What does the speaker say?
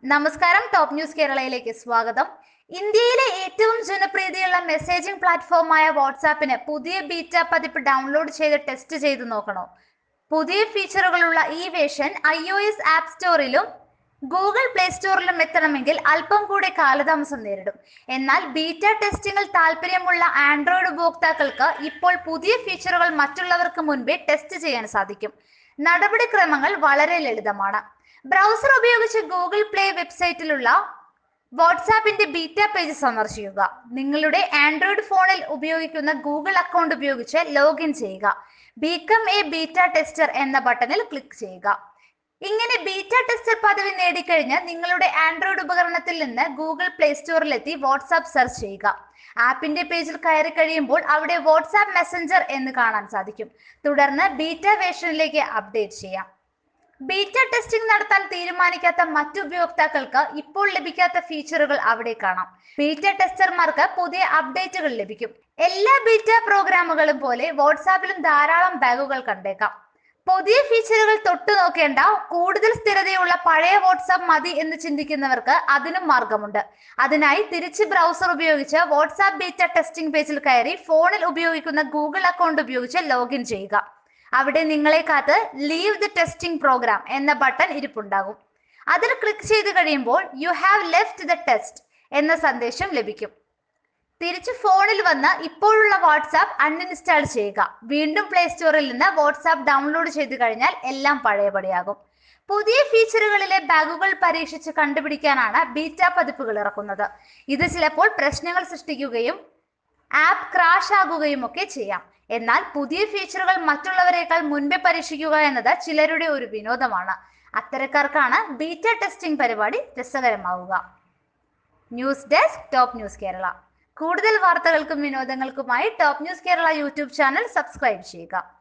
നമസ്കാരം top news കേരളയിലേക്ക് സ്വാഗതം ഇന്ത്യയിലെ ഏറ്റവും ജനപ്രീതിയുള്ള മെസ്സേജിംഗ് പ്ലാറ്റ്ഫോമായ വാട്സാപ്പിന് പുതിയ ബീറ്റ പതിപ്പ് ഡൗൺലോഡ് ചെയ്ത് ടെസ്റ്റ് ചെയ്ത് നോക്കണോ പുതിയ ഫീച്ചറുകളുള്ള ഈ version I O S app സ്റ്റോറിലും ഗൂഗിൾ പ്ലേ സ്റ്റോറിലും എത്തണമെങ്കിൽ അല്പം കൂടി കാലതാമസം നേരിടും എന്നാൽ ബീറ്റ ടെസ്റ്റിംഗിൽ താല്പര്യമുള്ള ആൻഡ്രോയിഡ് ഉപഭോക്താക്കൾക്ക് ഇപ്പോൾ പുതിയ ഫീച്ചറുകൾ മറ്റുള്ളവർക്ക് മുൻപേ ടെസ്റ്റ് ചെയ്യാൻ സാധിക്കും നടപടിക്രമങ്ങൾ വളരെ ലളിതമാണ് ബ്രൗസർ ഉപയോഗിച്ച് ഗൂഗിൾ പ്ലേ വെബ്സൈറ്റിലുള്ള വാട്സാപ്പിന്റെ ബീറ്റ പേജ് സന്ദർശിക്കുക നിങ്ങളുടെ ആൻഡ്രോയിഡ് ഫോണിൽ ഉപയോഗിക്കുന്ന ഗൂഗിൾ അക്കൗണ്ട് ഉപയോഗിച്ച് ലോഗിൻ ചെയ്യുക ബീക്കം എ ബീറ്റ ടെസ്റ്റർ എന്ന ബട്ടണിൽ ക്ലിക്ക് ചെയ്യുക ഇങ്ങനെ ബീറ്റ ടെസ്റ്റർ പദവി നേടിക്കഴിഞ്ഞ് നിങ്ങളുടെ ആൻഡ്രോയിഡ് ഉപകരണത്തിൽ നിന്ന് ഗൂഗിൾ പ്ലേ സ്റ്റോറിലെത്തി വാട്സാപ്പ് സെർച്ച് ചെയ്യുക ആപ്പിന്റെ പേജിൽ കയറി കഴിയുമ്പോൾ അവിടെ വാട്സാപ്പ് മെസ്സഞ്ചർ എന്ന് കാണാൻ സാധിക്കും തുടർന്ന് ബീറ്റ വേർഷനിലേക്ക് അപ്ഡേറ്റ് ചെയ്യാം ബീറ്റ ടെസ്റ്റിംഗ് നടത്താൻ തീരുമാനിക്കാത്ത മറ്റു ഉപയോക്താക്കൾക്ക് ഇപ്പോൾ ലഭിക്കാത്ത ഫീച്ചറുകൾ അവിടെ കാണാം ബീറ്റ ടെസ്റ്റർമാർക്ക് പുതിയ അപ്ഡേറ്റുകൾ ലഭിക്കും എല്ലാ ബീറ്റ പ്രോഗ്രാമുകളും പോലെ വാട്സാപ്പിലും ധാരാളം ബാഗുകൾ കണ്ടേക്കാം പുതിയ ഫീച്ചറുകൾ തൊട്ടു നോക്കേണ്ട കൂടുതൽ സ്ഥിരതയുള്ള പഴയ വാട്സാപ്പ് മതി എന്ന് ചിന്തിക്കുന്നവർക്ക് അതിനും മാർഗമുണ്ട് അതിനായി തിരിച്ച് ബ്രൗസർ ഉപയോഗിച്ച് വാട്സാപ്പ് ബീറ്റ ടെസ്റ്റിംഗ് പേജിൽ കയറി ഫോണിൽ ഉപയോഗിക്കുന്ന ഗൂഗിൾ അക്കൗണ്ട് ഉപയോഗിച്ച് ലോഗിൻ ചെയ്യുക അവിടെ നിങ്ങളെ കാത്ത് ലീവ് ദ ടെസ്റ്റിംഗ് പ്രോഗ്രാം എന്ന ബട്ടൺ ഇരിപ്പുണ്ടാകും അതിൽ ക്ലിക്ക് ചെയ്ത് കഴിയുമ്പോൾ you have left the test എന്ന സന്ദേശം ലഭിക്കും തിരിച്ച് ഫോണിൽ വന്ന് ഇപ്പോഴുള്ള വാട്സാപ്പ് അൺഇൻസ്റ്റാൾ ചെയ്യുക വീണ്ടും പ്ലേ സ്റ്റോറിൽ നിന്ന് വാട്സാപ്പ് ഡൗൺലോഡ് ചെയ്ത് കഴിഞ്ഞാൽ എല്ലാം പഴയപടിയാകും പുതിയ ഫീച്ചറുകളിലെ ബാഗുകൾ പരീക്ഷിച്ച് കണ്ടുപിടിക്കാനാണ് ബീറ്റ പതിപ്പുകൾ ഇറക്കുന്നത് ഇത് ചിലപ്പോൾ പ്രശ്നങ്ങൾ സൃഷ്ടിക്കുകയും ആപ്പ് ക്രാഷ് ആകുകയും ഒക്കെ ചെയ്യാം എന്നാൽ പുതിയ ഫീച്ചറുകൾ മറ്റുള്ളവരെക്കാൾ മുൻപേ പരീക്ഷിക്കുക എന്നത് ചിലരുടെ ഒരു വിനോദമാണ് അത്തരക്കാർക്കാണ് ബീറ്റ ടെസ്റ്റിംഗ് പരിപാടി രസകരമാവുക news desk top news Kerala കൂടുതൽ വാർത്തകൾക്കും വിനോദങ്ങൾക്കുമായി top news Kerala YouTube channel subscribe ചെയ്യുക